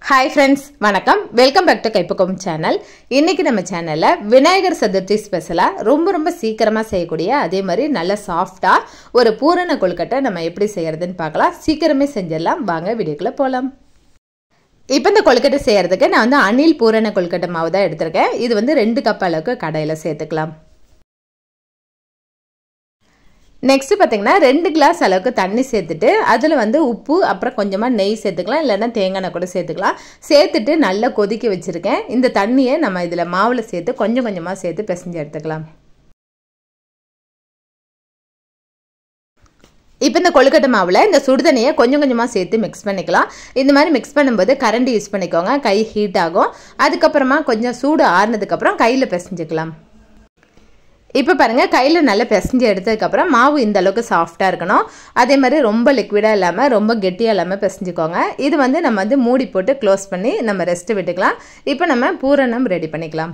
hi friends வணக்கம் welcome back to கைப்பக்கம் channel இன்னைக்கு நம்ம சேனலில் விநாயகர் சதுர்த்தி ஸ்பெஷலாக ரொம்ப ரொம்ப சீக்கிரமாக செய்யக்கூடிய அதே மாதிரி நல்ல சாஃப்டாக ஒரு பூரண கொழுக்கட்டை நம்ம எப்படி செய்யறதுன்னு பார்க்கலாம் சீக்கிரமே செஞ்சிடலாம் வாங்க வீடியோக்குள்ளே போகலாம் இப்போ இந்த கொழுக்கட்டை செய்யறதுக்கு நான் வந்து அணில் பூரண கொழுக்கட்டை மாவு தான் எடுத்திருக்கேன் இது வந்து ரெண்டு கப் அளவுக்கு கடையில் சேர்த்துக்கலாம் நெக்ஸ்ட் பார்த்தீங்கன்னா ரெண்டு கிளாஸ் அளவுக்கு தண்ணி சேர்த்துட்டு அதில் வந்து உப்பு அப்புறம் கொஞ்சமாக நெய் சேர்த்துக்கலாம் இல்லைன்னா தேங்காய் கூட சேர்த்துக்கலாம் சேர்த்துட்டு நல்லா கொதிக்க வச்சுருக்கேன் இந்த தண்ணியை நம்ம இதில் மாவில் சேர்த்து கொஞ்சம் கொஞ்சமாக சேர்த்து பிசைஞ்சு எடுத்துக்கலாம் இப்போ இந்த கொழுக்கட்டை மாவில் இந்த சுடுதண்ணியை கொஞ்சம் கொஞ்சமாக சேர்த்து மிக்ஸ் பண்ணிக்கலாம் இந்த மாதிரி மிக்ஸ் பண்ணும்போது கரண்டி யூஸ் பண்ணிக்கோங்க கை ஹீட் ஆகும் அதுக்கப்புறமா கொஞ்சம் சூடு ஆறுனதுக்கப்புறம் கையில் பிசைஞ்சுக்கலாம் இப்போ பாருங்கள் கையில் நல்லா பிசைஞ்சு எடுத்ததுக்கப்புறம் மாவு இந்த அளவுக்கு சாஃப்டாக இருக்கணும் அதே மாதிரி ரொம்ப லிக்விடாக இல்லாமல் ரொம்ப கெட்டியாக இல்லாமல் பிசைஞ்சுக்கோங்க இது வந்து நம்ம வந்து மூடி போட்டு க்ளோஸ் பண்ணி நம்ம ரெஸ்ட்டு விட்டுக்கலாம் இப்போ நம்ம பூரணம் ரெடி பண்ணிக்கலாம்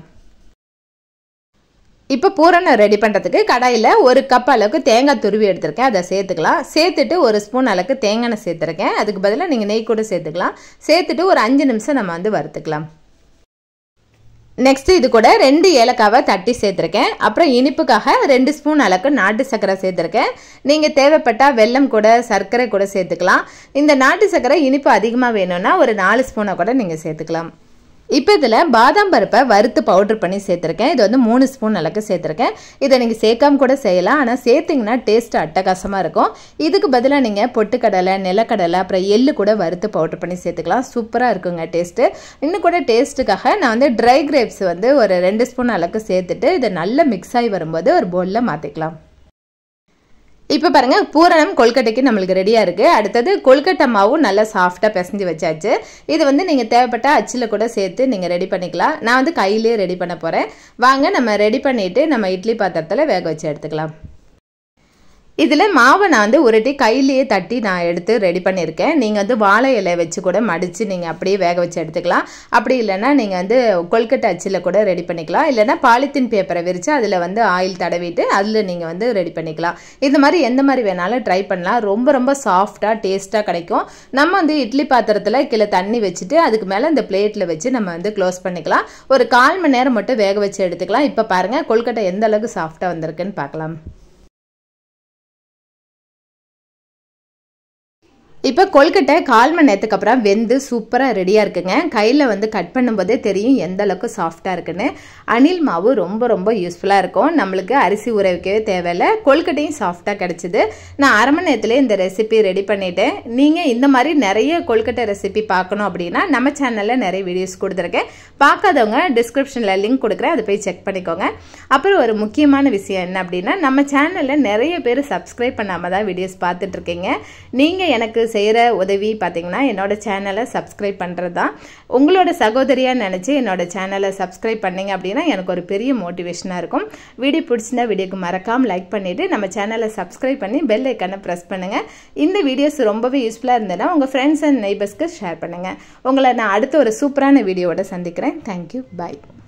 இப்போ பூரணம் ரெடி பண்ணுறதுக்கு கடாயில் ஒரு கப் அளவுக்கு தேங்காய் துருவி எடுத்திருக்கேன் அதை சேர்த்துக்கலாம் சேர்த்துட்டு ஒரு ஸ்பூன் அளவுக்கு தேங்காய் சேர்த்துருக்கேன் அதுக்கு பதிலாக நீங்கள் நெய் கூட சேர்த்துக்கலாம் சேர்த்துட்டு ஒரு அஞ்சு நிமிஷம் நம்ம வந்து வறுத்துக்கலாம் நெக்ஸ்ட் இது கூட ரெண்டு ஏலக்காவை தட்டி சேர்த்துருக்கேன் அப்புறம் இனிப்புக்காக ரெண்டு ஸ்பூன் அளவுக்கு நாட்டு சர்க்கரை சேர்த்துருக்கேன் நீங்கள் தேவைப்பட்டால் வெல்லம் கூட சர்க்கரை கூட சேர்த்துக்கலாம் இந்த நாட்டு சர்க்கரை இனிப்பு அதிகமாக வேணும்னா ஒரு நாலு ஸ்பூனை கூட நீங்கள் சேர்த்துக்கலாம் இப்போ இதில் பாதாம் பருப்பை வறுத்து பவுட்ரு பண்ணி சேர்த்துருக்கேன் இது வந்து மூணு ஸ்பூன் அளவுக்கு சேர்த்துருக்கேன் இதை நீங்கள் சேர்க்காம கூட செய்யலாம் ஆனால் சேர்த்திங்கன்னா டேஸ்ட் அட்டகாசமாக இருக்கும் இதுக்கு பதிலாக நீங்கள் பொட்டுக்கடலை நிலக்கடலை அப்புறம் எள்ளு கூட வறுத்து பவுட்ரு பண்ணி சேர்த்துக்கலாம் சூப்பராக இருக்குங்க டேஸ்ட்டு இன்னும் கூட டேஸ்ட்டுக்காக நான் வந்து ட்ரை கிரேப்ஸ் வந்து ஒரு ரெண்டு ஸ்பூன் அளவுக்கு சேர்த்துட்டு இதை நல்லா மிக்ஸ் ஆகி வரும்போது ஒரு பவுலில் மாற்றிக்கலாம் இப்போ பாருங்கள் பூரணம் கொல்கட்டைக்கு நம்மளுக்கு ரெடியாக இருக்குது அடுத்தது கொல்கட்டை மாவும் நல்லா சாஃப்டாக பிசைஞ்சு வச்சாச்சு இது வந்து நீங்கள் தேவைப்பட்ட அச்சில் கூட சேர்த்து நீங்கள் ரெடி பண்ணிக்கலாம் நான் வந்து கையிலே ரெடி பண்ண போகிறேன் வாங்க நம்ம ரெடி பண்ணிவிட்டு நம்ம இட்லி பாத்திரத்தில் வேக வச்சு எடுத்துக்கலாம் இதில் மாவை நான் வந்து உருட்டி கையிலேயே தட்டி நான் எடுத்து ரெடி பண்ணியிருக்கேன் நீங்கள் வந்து வாழை இலை வச்சு கூட மடித்து நீங்கள் அப்படியே வேக வச்சு எடுத்துக்கலாம் அப்படி இல்லைன்னா நீங்கள் வந்து கொல்கட்டை அச்சில் கூட ரெடி பண்ணிக்கலாம் இல்லைன்னா பாலித்தீன் பேப்பரை விரித்து அதில் வந்து ஆயில் தடவிட்டு அதில் நீங்கள் வந்து ரெடி பண்ணிக்கலாம் இந்த மாதிரி எந்த மாதிரி வேணாலும் ட்ரை பண்ணலாம் ரொம்ப ரொம்ப சாஃப்டாக டேஸ்ட்டாக கிடைக்கும் நம்ம வந்து இட்லி பாத்திரத்தில் கீழே தண்ணி வச்சுட்டு அதுக்கு மேலே இந்த பிளேட்டில் வச்சு நம்ம வந்து க்ளோஸ் பண்ணிக்கலாம் ஒரு கால் மணி நேரம் மட்டும் வேக வச்சு எடுத்துக்கலாம் இப்போ பாருங்கள் கொல்கட்டை எந்த அளவுக்கு சாஃப்டாக வந்திருக்குன்னு பார்க்கலாம் இப்போ கொல்கட்டை கால் மணி நேரத்துக்கு அப்புறம் வெந்து சூப்பராக ரெடியாக இருக்குங்க கையில் வந்து கட் பண்ணும்போதே தெரியும் எந்த அளவுக்கு சாஃப்டாக இருக்குன்னு அணில் மாவு ரொம்ப ரொம்ப யூஸ்ஃபுல்லாக இருக்கும் நம்மளுக்கு அரிசி ஊற வைக்கவே தேவையில்லை கொல்கட்டையும் சாஃப்டாக கிடச்சிது நான் அரை மணி நேரத்துலேயே இந்த ரெசிபி ரெடி பண்ணிட்டேன் நீங்கள் இந்த மாதிரி நிறைய கொல்கட்டை ரெசிபி பார்க்கணும் அப்படின்னா நம்ம சேனலில் நிறைய வீடியோஸ் கொடுத்துருக்கேன் பார்க்காதவங்க டிஸ்கிரிப்ஷனில் லிங்க் கொடுக்குறேன் அதை போய் செக் பண்ணிக்கோங்க அப்புறம் ஒரு முக்கியமான விஷயம் என்ன அப்படின்னா நம்ம சேனலில் நிறைய பேர் சப்ஸ்கிரைப் பண்ணாமல் தான் வீடியோஸ் பார்த்துட்ருக்கீங்க நீங்கள் எனக்கு செய்கிற உதவி பார்த்தீங்கன்னா என்னோட சேனலை சப்ஸ்கிரைப் பண்ணுறது தான் உங்களோட சகோதரியாக நினச்சி என்னோட சேனலை சப்ஸ்கிரைப் பண்ணிங்க அப்படின்னா எனக்கு ஒரு பெரிய மோட்டிவேஷனாக இருக்கும் வீடியோ பிடிச்சிருந்தா வீடியோக்கு மறக்காமல் லைக் பண்ணிவிட்டு நம்ம சேனலை சப்ஸ்கிரைப் பண்ணி பெல் ஐக்கனை ப்ரெஸ் பண்ணுங்கள் இந்த வீடியோஸ் ரொம்பவே யூஸ்ஃபுல்லாக இருந்ததுன்னா உங்கள் ஃப்ரெண்ட்ஸ் அண்ட் நெய்பர்ஸ்க்கு ஷேர் பண்ணுங்கள் உங்களை நான் அடுத்த ஒரு சூப்பரான வீடியோவோட சந்திக்கிறேன் தேங்க்யூ பாய்